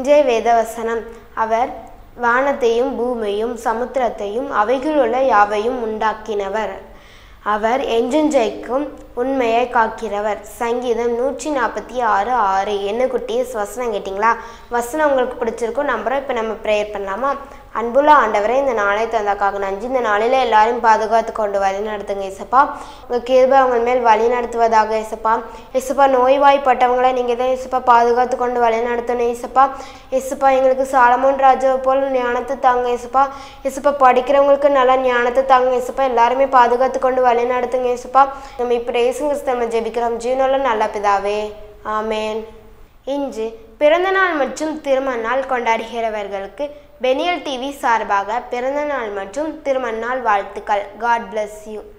இன்றைய வேதவசனம் அவர் வானத்தையும் பூமியையும் சமுத்திரத்தையும் அவைகளுள்ள யாவையும் உண்டாக்கினவர் அவர் என்றென்றைக்கும் உண்மையை காக்கிறவர் சங்கீதம் நூற்றி நாற்பத்தி ஆறு ஆறு என்ன குட்டீஸ் வசனம் கேட்டிங்களா வசனம் உங்களுக்கு பிடிச்சிருக்கும் நம்புகிறோம் இப்போ நம்ம ப்ரேயர் பண்ணலாமா அன்புள்ள ஆண்டவரே இந்த நாளை தந்தாக்காக நன்றி இந்த நாளில் எல்லாரையும் பாதுகாத்து கொண்டு வழி நடத்துங்க இசப்பா உங்கள் கிருபை அவங்க மேல் வழி நடத்துவதாக இசப்பா இசப்பா நோய்வாய்ப்பட்டவங்களை நீங்கள் தான் இசப்பா பாதுகாத்து கொண்டு வழி நடத்தணும் இசப்பா இசப்பா எங்களுக்கு சாலமோன் ராஜாவை போல் ஞானத்தை தாங்க இசப்பா இசப்பா படிக்கிறவங்களுக்கு நல்ல ஞானத்தை தாங்க இசப்பா எல்லாருமே பாதுகாத்து கொண்டு வழி நடத்துங்க இசப்பா நம்ம இப்போ இயேசு நம்ம ஜெபிக்கிறோம் ஜீவனோல நல்ல பிதாவே ஆமேன் இன்று பிறந்தநாள் மற்றும் திருமண நாள் கொண்டாடுகிறவர்களுக்கு பெனியல் டிவி சார்பாக பிறந்தநாள் மற்றும் திருமண நாள் வாழ்த்துக்கள் காட் bless யூ